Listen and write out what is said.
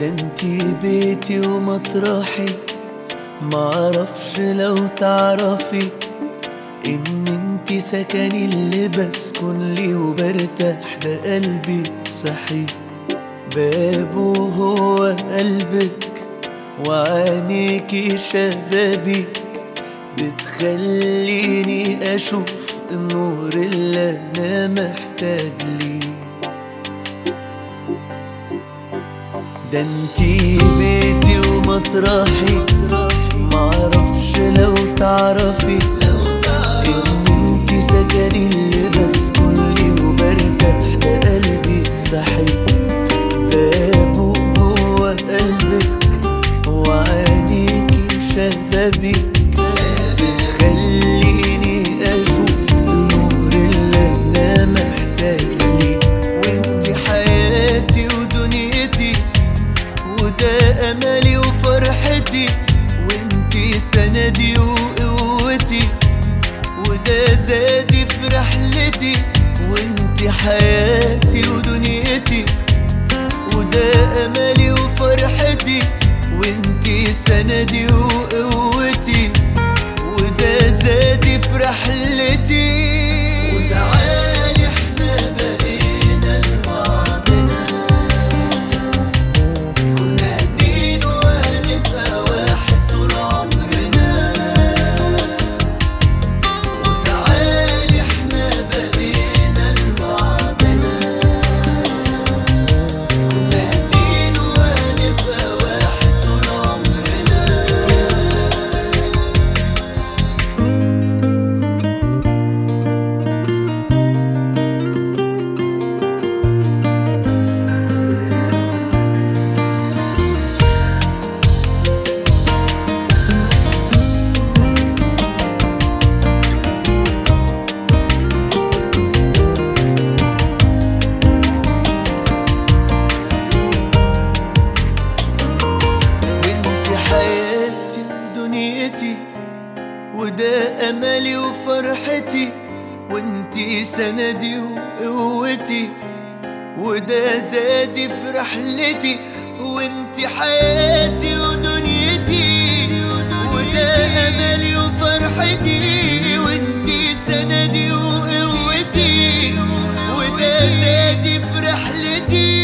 ده انتي بيتي ومطرحي معرفش لو تعرفي ان انتي سكني اللي بسكن لي وبرتاح ده قلبي صحي بابه هو قلبك وعينيكي شبابيك بتخليني اشوف النور اللي انا محتاج ليه ده انتي بيتي ومطرحي معرفش لو تعرفي ان انتي سكني اللي بسكن لي وبرتاح ده قلبي صحي بابه هو قلبك وعينيكي شبابيك بتخليني اشوف النور اللي انا محتاج ليه وانتي حياتي ودنيتي وده املي وفرحتي وانتي سندي وقوتي وده زادي في رحلتي وانتي حياتي ودنيتي وده املي وفرحتي وانتي سندي وقوتي وده زادي في رحلتي وتعالي احنا بقينا لبعضنا كنا اتنين وهنبقى واحد طول عمرنا وتعالي احنا بقينا لبعضنا كنا اتنين وهنبقى واحد طول عمرنا وانتي حياتي ودنيتي وده املي وفرحتي وانتي سندي وقوتي وده زادي في رحلتي وانتي حياتي ودنيتي وده املي وفرحتي وانتي سندي وقوتي وده زادي في رحلتي